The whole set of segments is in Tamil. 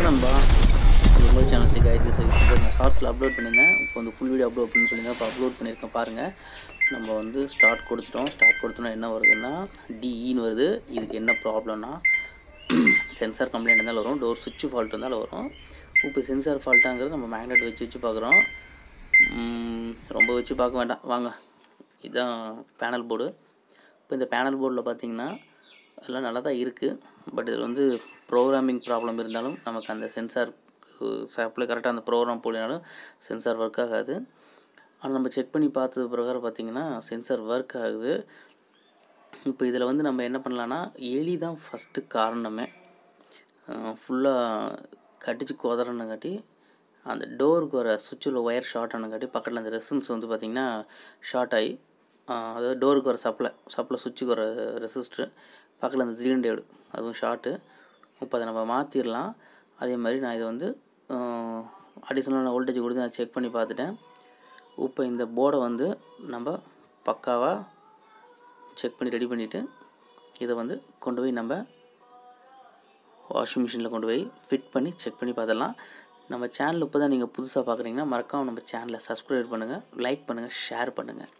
வணக்கம் நண்பா இது உங்கள் சேனல் ஸ்ரீ காயத்ரி சர்வீஸ் வந்து நான் ஷார்ட்ஸில் அப்லோட் பண்ணியிருந்தேன் இப்போ வந்து ஃபுல் வீடியோ அப்லோட் பண்ணி சொல்லியிருந்தேன் இப்போ அப்லோட் பண்ணியிருக்கேன் பாருங்கள் நம்ம வந்து ஸ்டார்ட் கொடுத்துட்டோம் ஸ்டார்ட் கொடுத்தோன்னா என்ன வருதுன்னா டிஇன்னு வருது இதுக்கு என்ன ப்ராப்ளம்னா சென்சார் கம்ப்ளைண்ட் இருந்தாலும் வரும் டோர் சுவிட்ச் ஃபால்ட் இருந்தாலும் வரும் இப்போ சென்சார் ஃபால்ட்டாங்கிறது நம்ம மேக்னெட் வச்சு வச்சு பார்க்குறோம் ரொம்ப வச்சு பார்க்க வேண்டாம் வாங்க இதுதான் பேனல் போர்டு இப்போ இந்த பேனல் போர்டில் பார்த்தீங்கன்னா எல்லாம் நல்லா தான் இருக்குது பட் இதில் வந்து ப்ரோக்ராமிங் ப்ராப்ளம் இருந்தாலும் நமக்கு அந்த சென்சார் சப்ளை கரெக்டாக அந்த ப்ரோக்ராம் போலினாலும் சென்சார் ஒர்க் ஆகாது ஆனால் நம்ம செக் பண்ணி பார்த்தது பிரகாரம் பார்த்தீங்கன்னா சென்சார் ஒர்க் ஆகுது இப்போ இதில் வந்து நம்ம என்ன பண்ணலான்னா எலி தான் ஃபஸ்ட்டு காரணமே ஃபுல்லாக கட்டிச்சு குதறணுங்காட்டி அந்த டோருக்கு வர சுவிட்சில் ஒயர் ஷார்ட் ஆனங்காட்டி பக்கத்தில் அந்த ரெசிஸ்டன்ஸ் வந்து பார்த்திங்கன்னா ஷார்ட் ஆகி அதாவது டோருக்கு வர சப்ளை சப்ளை சுவிட்சுக்கு வர ரெசிஸ்டர் பக்கத்தில் அந்த ஜீரன் டேடு அதுவும் ஷார்ட்டு இப்போ அதை நம்ம மாற்றிடலாம் அதே மாதிரி நான் இதை வந்து அடிஷ்னலான வோல்டேஜ் கொடுத்து நான் செக் பண்ணி பார்த்துட்டேன் இப்போ இந்த போர்டை வந்து நம்ம பக்காவாக செக் பண்ணி ரெடி பண்ணிவிட்டு இதை வந்து கொண்டு போய் நம்ம வாஷிங் மிஷினில் கொண்டு போய் ஃபிட் பண்ணி செக் பண்ணி பார்த்துடலாம் நம்ம சேனல் இப்போ தான் நீங்கள் புதுசாக பார்க்குறீங்கன்னா மறக்காமல் நம்ம சேனலை சப்ஸ்கிரைப் பண்ணுங்கள் லைக் பண்ணுங்கள் ஷேர் பண்ணுங்கள்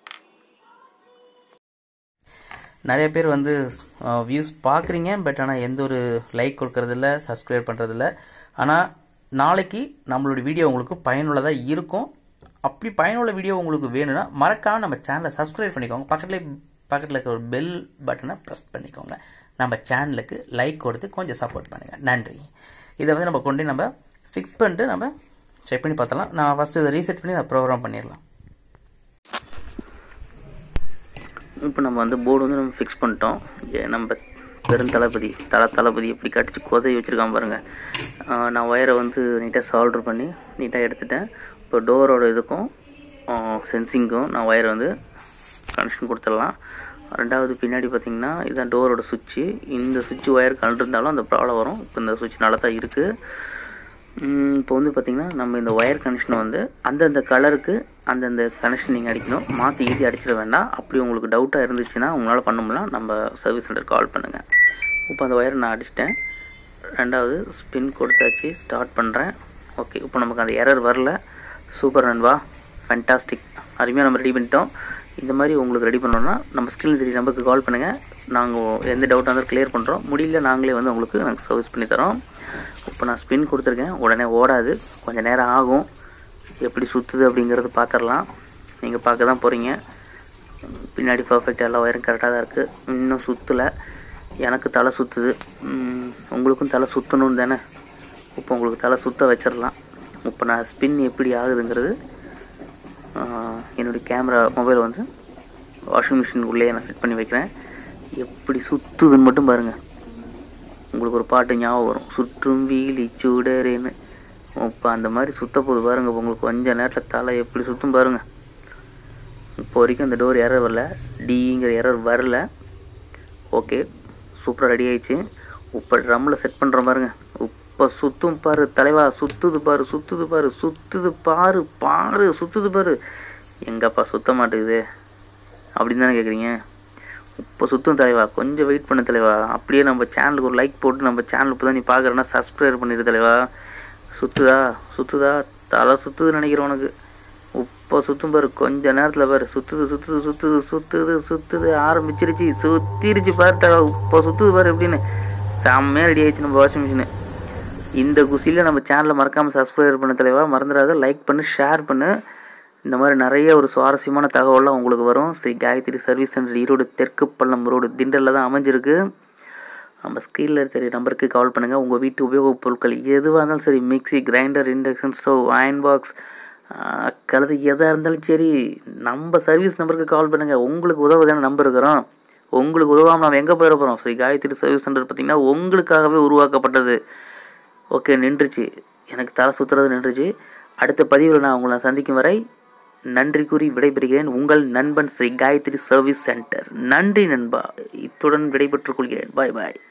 நிறைய பேர் வந்து வியூஸ் பார்க்குறீங்க பட் ஆனால் எந்த ஒரு லைக் கொடுக்கறதில்ல சப்ஸ்கிரைப் பண்ணுறதில்ல ஆனால் நாளைக்கு நம்மளோட வீடியோ உங்களுக்கு பயனுள்ளதாக இருக்கும் அப்படி பயனுள்ள வீடியோ உங்களுக்கு வேணும்னா மறக்காமல் நம்ம சேனலை சப்ஸ்கிரைப் பண்ணிக்கோங்க பக்கத்தில் பக்கத்தில் இருக்கிற ஒரு பெல் பட்டனை ப்ரெஸ் பண்ணிக்கோங்க நம்ம சேனலுக்கு லைக் கொடுத்து கொஞ்சம் சப்போர்ட் பண்ணுங்கள் நன்றி இதை வந்து நம்ம கொண்டு நம்ம ஃபிக்ஸ் பண்ணிட்டு நம்ம செக் பண்ணி பார்த்தலாம் நான் ஃபஸ்ட்டு இதை ரீசெட் பண்ணி நான் ப்ரோக்ராம் பண்ணிடலாம் இப்போ நம்ம வந்து போர்டு வந்து நம்ம ஃபிக்ஸ் பண்ணிட்டோம் நம்ம பெரும் தளபதி தல தளபதி எப்படி கட்டிச்சு கொதை வச்சுருக்கான் பாருங்கள் நான் ஒயரை வந்து நீட்டாக சால்ட்ரு பண்ணி நீட்டாக எடுத்துட்டேன் இப்போ டோரோட இதுக்கும் சென்சிங்க்கும் நான் ஒயரை வந்து கனெக்ஷன் கொடுத்துடலாம் ரெண்டாவது பின்னாடி பார்த்திங்கன்னா இதுதான் டோரோட சுவிட்சு இந்த சுவிட்ச் ஒயர் கலந்துருந்தாலும் அந்த ப்ராப்ளம் வரும் இப்போ இந்த சுவிட்ச் நல்லா தான் இருக்குது இப்போ வந்து பார்த்திங்கன்னா நம்ம இந்த ஒயர் கனெக்ஷனை வந்து அந்தந்த கலருக்கு அந்தந்த கனெக்ஷன் நீங்கள் அடிக்கணும் மாற்றி ஈஸி அடிச்சிட வேண்டாம் அப்படி உங்களுக்கு டவுட்டாக இருந்துச்சுன்னா உங்களால் பண்ண முடியல நம்ம சர்வீஸ் சென்டர் கால் பண்ணுங்கள் இப்போ அந்த ஒயரை நான் அடிச்சிட்டேன் ரெண்டாவது ஸ்பின் கொடுத்தாச்சு ஸ்டார்ட் பண்ணுறேன் ஓகே இப்போ நமக்கு அந்த எரர் வரல சூப்பர் நண்பா ஃபேண்டாஸ்டிக் அருமையாக நம்ம ரெடி பண்ணிட்டோம் இந்த மாதிரி உங்களுக்கு ரெடி பண்ணோன்னா நம்ம ஸ்கில் த்ரீ நம்பருக்கு கால் பண்ணுங்கள் நாங்கள் எந்த டவுட்டாக இருந்தாலும் கிளியர் பண்ணுறோம் முடியல நாங்களே வந்து உங்களுக்கு நாங்கள் சர்வீஸ் பண்ணி தரோம் இப்போ நான் ஸ்பின் கொடுத்துருக்கேன் உடனே ஓடாது கொஞ்சம் நேரம் ஆகும் எப்படி சுற்றுது அப்படிங்கிறது பார்த்துடலாம் நீங்கள் பார்க்க தான் போகிறீங்க பின்னாடி பர்ஃபெக்டாக எல்லா ஒயரும் கரெக்டாக தான் இருக்குது இன்னும் சுற்றலை எனக்கு தலை சுற்றுது உங்களுக்கும் தலை சுற்றணும் தானே இப்போ உங்களுக்கு தலை சுற்ற வச்சிடலாம் இப்போ நான் ஸ்பின் எப்படி ஆகுதுங்கிறது என்னுடைய கேமரா மொபைல் வந்து வாஷிங் மிஷின் உள்ளே நான் ஃபிட் பண்ணி வைக்கிறேன் எப்படி சுற்றுதுன்னு மட்டும் பாருங்கள் உங்களுக்கு ஒரு பாட்டு ஞாபகம் வரும் சுற்றும் வீலி சூடரேன்னு இப்போ அந்த மாதிரி சுத்த போது பாருங்கள் உங்களுக்கு கொஞ்சம் நேரத்தில் தலை எப்படி சுற்றும் பாருங்கள் இப்போ வரைக்கும் அந்த டோர் எரர் வரல டிங்கிற எரர் வரல ஓகே சூப்பராக ரெடி ஆயிடுச்சு இப்போ ட்ரம்மில் செட் பண்ணுற பாருங்க இப்போ சுற்றும் பாரு தலைவா சுற்றுது பாரு சுற்றுது பாரு சுற்றுது பாரு பாரு சுற்றுது பாரு எங்கப்பா சுத்த மாட்டேங்குது அப்படின்னு தானே கேட்குறீங்க இப்போ சுற்றும் தலைவா கொஞ்சம் வெயிட் பண்ணு தலைவா அப்படியே நம்ம சேனலுக்கு ஒரு லைக் போட்டு நம்ம சேனல் இப்போ தான் நீ பார்க்குறேன்னா சப்ஸ்கிரைப் பண்ணிடு தலைவா சுற்றுதா சுற்றுதா தலை சுற்றுதுன்னு நினைக்கிறேன் உனக்கு இப்போ சுற்றும் பாரு கொஞ்ச நேரத்தில் பாரு சுற்றுது சுற்றுது சுற்றுது சுற்றுது சுற்றுது ஆரம்பிச்சிருச்சு சுற்றிருச்சு பாரு தலை இப்போ சுற்றுது பாரு எப்படின்னு செம்மையாக ரெடி ஆயிடுச்சு நம்ம வாஷிங் மிஷினு இந்த குசியில் நம்ம சேனலை மறக்காமல் சப்ஸ்கிரைப் பண்ண தலைவா மறந்துடாத லைக் பண்ணு ஷேர் பண்ணு இந்த மாதிரி நிறைய ஒரு சுவாரஸ்யமான தகவலாம் உங்களுக்கு வரும் ஸ்ரீ காயத்ரி சர்வீஸ் சென்டர் ஈரோடு தெற்கு பள்ளம் ரோடு திண்டலில் தான் அமைஞ்சிருக்கு நம்ம ஸ்க்ரீனில் தெரிய நம்பருக்கு கால் பண்ணுங்கள் உங்கள் வீட்டு உபயோகப் பொருட்கள் எதுவாக இருந்தாலும் சரி mixie grinder induction stove iron box கழுது எதாக இருந்தாலும் சரி நம்ம சர்வீஸ் நம்பருக்கு கால் பண்ணுங்கள் உங்களுக்கு உதவ தானே நம்பர் இருக்கிறோம் உங்களுக்கு உதவாமல் நம்ம எங்கே போயிட போகிறோம் ஸ்ரீ காயத்ரி சர்வீஸ் சென்டர் பார்த்திங்கன்னா உங்களுக்காகவே உருவாக்கப்பட்டது ஓகே நின்றுச்சு எனக்கு தலை சுற்றுறது நின்றுச்சு அடுத்த பதிவில் நான் உங்களை சந்திக்கும் வரை நன்றி கூறி விடைபெறுகிறேன் உங்கள் நண்பன் ஸ்ரீ காயத்ரி சர்வீஸ் சென்டர் நன்றி நண்பா இத்துடன் விடைபெற்றுக் கொள்கிறேன் பாய் பாய்